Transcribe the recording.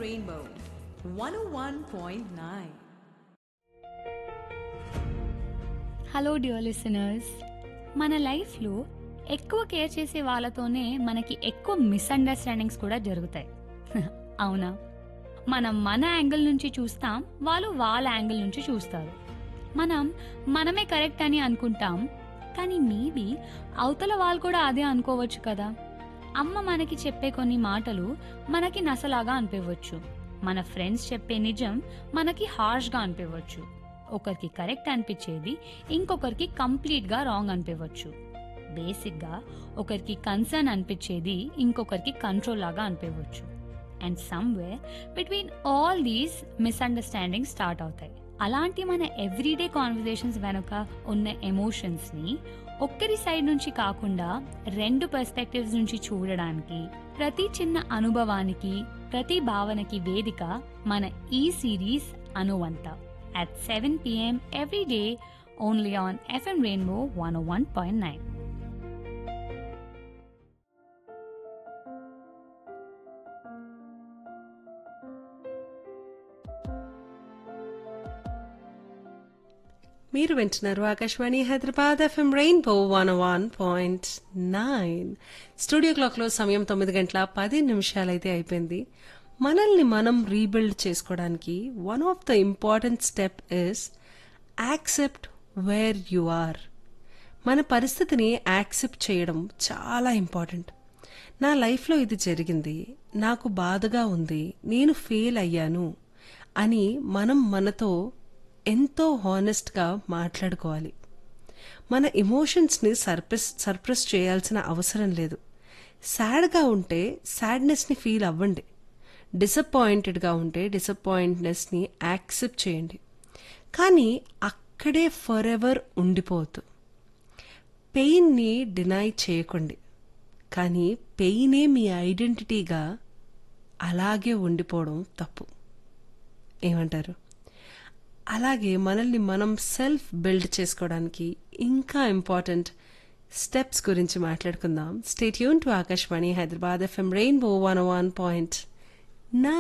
Rainbow 101.9. Hello dear listeners మన లైఫ్లో ఎక్కువ కేర్ చేసే వాళ్ళతోనే మనకి ఎక్కువ మిస్అండర్స్టాండింగ్స్ కూడా జరుగుతాయి అవునా మనం మన యాంగిల్ నుంచి చూస్తాం వాళ్ళు వాళ్ళ యాంగిల్ నుంచి చూస్తారు మనం మనమే కరెక్ట్ అని అనుకుంటాం కానీ మేబీ అవతల వాళ్ళు కూడా అదే అనుకోవచ్చు కదా అమ్మ మనకి చెప్పే కొన్ని మాటలు మనకి నసలాగా అనిపించవచ్చు మన ఫ్రెండ్స్ చెప్పే నిజం మనకి హార్ష్గా అనిపించవచ్చు ఒకరికి కరెక్ట్ అనిపించేది ఇంకొకరికి కంప్లీట్గా రాంగ్ అనిపించవచ్చు బేసిక్గా ఒకరికి కన్సర్న్ అనిపించేది ఇంకొకరికి కంట్రోల్ లాగా అనిపించవచ్చు and somewhere between all these misunderstanding start అవుతాయి అలాంటి మన ఎవ్రీడే కాన్వర్జేషన్స్ వెనుక ఉన్న ఎమోషన్స్ని ఒక్కరి సైడ్ నుంచి కాకుండా రెండు పర్స్పెక్టివ్స్ నుంచి చూడడానికి ప్రతి చిన్న అనుభవానికి ప్రతి భావనకి వేదిక మన ఈ సిరీస్ అనువంత at 7 p.m. every day only on FM Rainbow 101.9. మీరు వింటున్నారు Akashvani Hyderabad FM rainbow one one point nine studio క్లాక్లో సమయం తొమ్మిది గంటల పది నిమిషాలైతే అయిపోయింది మనల్ని మనం రీబిల్డ్ చేసుకోవడానికి one of the important step is accept where you are మన పరిస్థితిని యాక్సెప్ట్ చేయడం చాలా ఇంపార్టెంట్ నా లైఫ్లో ఇది జరిగింది నాకు బాధగా ఉంది నేను ఫెయిల్ అయ్యాను అని మనం మనతో ఎంతో హానెస్ట్గా మాట్లాడుకోవాలి మన ఎమోషన్స్ని సర్ప్రెస్ సర్ప్రెస్ చేయాల్సిన అవసరం లేదు సాడ్గా ఉంటే సాడ్నెస్ని ఫీల్ అవ్వండి డిసప్పాయింటెడ్గా ఉంటే డిసప్పాయింట్నెస్ని యాక్సెప్ట్ చేయండి కానీ అక్కడే ఫర్ ఎవర్ ఉండిపోవద్దు పెయిన్ని డినై చేయకండి కానీ పెయినే మీ ఐడెంటిటీగా అలాగే ఉండిపోవడం తప్పు ఏమంటారు అలాగే మనల్ని మనం సెల్ఫ్ బిల్డ్ చేసుకోవడానికి ఇంకా ఇంపార్టెంట్ స్టెప్స్ గురించి మాట్లాడుకుందాం స్టేట్ యూన్ to Akashvani Hyderabad FM rainbow one one point nine